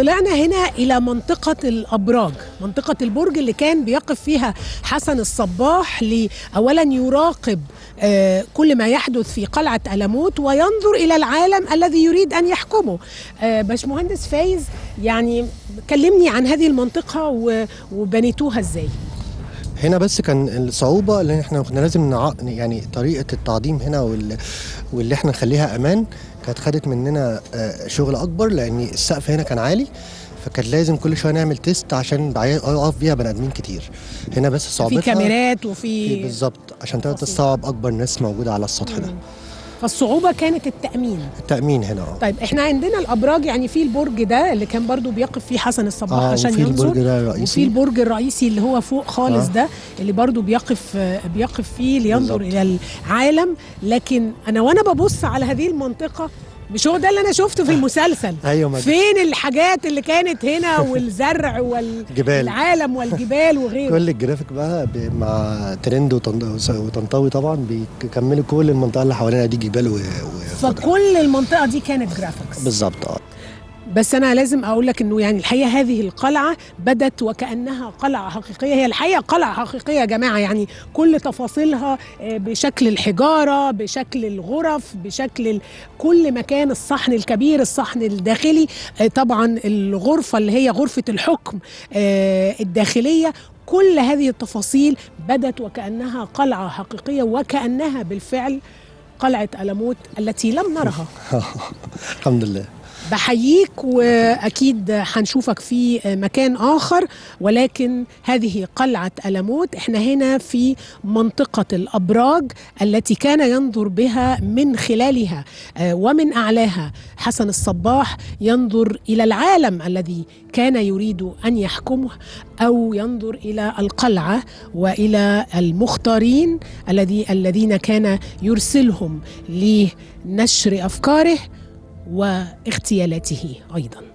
طلعنا هنا إلى منطقة الأبراج منطقة البرج اللي كان بيقف فيها حسن الصباح أولا يراقب آه، كل ما يحدث في قلعة ألموت وينظر إلى العالم الذي يريد أن يحكمه آه، باشمهندس فايز يعني كلمني عن هذه المنطقة و- وبنيتوها إزاي هنا بس كان الصعوبة اللي احنا كنا لازم نع... يعني طريقة التعظيم هنا وال... واللي احنا نخليها أمان كانت خدت مننا آه، شغل أكبر لأن السقف هنا كان عالي فكان لازم كل شوية نعمل تيست عشان بعي- يقف فيها بني آدمين كتير هنا بس في صعوبتها كاميرات في وفي بالظبط عشان تقدر تفاصيل. تستوعب أكبر ناس موجودة على السطح ده فالصعوبة كانت التأمين التأمين هنا اه طيب احنا عندنا الابراج يعني في البرج ده اللي كان برضو بيقف فيه حسن الصباح اه عشان وفي ينظر البرج ده وفي الرئيسي البرج الرئيسي اللي هو فوق خالص آه. ده اللي برضو بيقف آه، بيقف فيه لينظر بالظبط. الى العالم لكن انا وانا ببص على هذه المنطقه مش هو ده اللي انا شفته في المسلسل ايوه ما فين الحاجات اللي كانت هنا والزرع جبال. والعالم والجبال وغيره كل الجرافيك بقى ب- مع ترند وطن- وطنطاوي طبعا بيكملوا كل المنطقة اللي حوالينا دي جبال و... و... فكل المنطقه دي كانت جرافيكس بالظبط اه بس انا لازم اقول لك انه يعني الحقيقه هذه القلعه بدت وكانها قلعه حقيقيه هي الحقيقه قلعه حقيقيه يا جماعه يعني كل تفاصيلها آه، بشكل الحجاره بشكل الغرف بشكل ال- كل مكان الصحن الكبير الصحن الداخلي آه، طبعا الغرفه اللي هي غرفه الحكم آه، الداخليه كل هذه التفاصيل بدت وكانها قلعه حقيقيه وكانها بالفعل قلعه ألموت التي لم نرها الحمد لله بحييك واكيد هنشوفك في مكان اخر ولكن هذه قلعه ألموت احنا هنا في منطقه الابراج التي كان ينظر بها من خلالها آه، ومن اعلاها حسن الصباح ينظر الى العالم الذي كان يريد ان يحكمه او ينظر الى القلعه والى المختارين الذي الذين كان يرسلهم لنشر افكاره واغتيالاته ايضا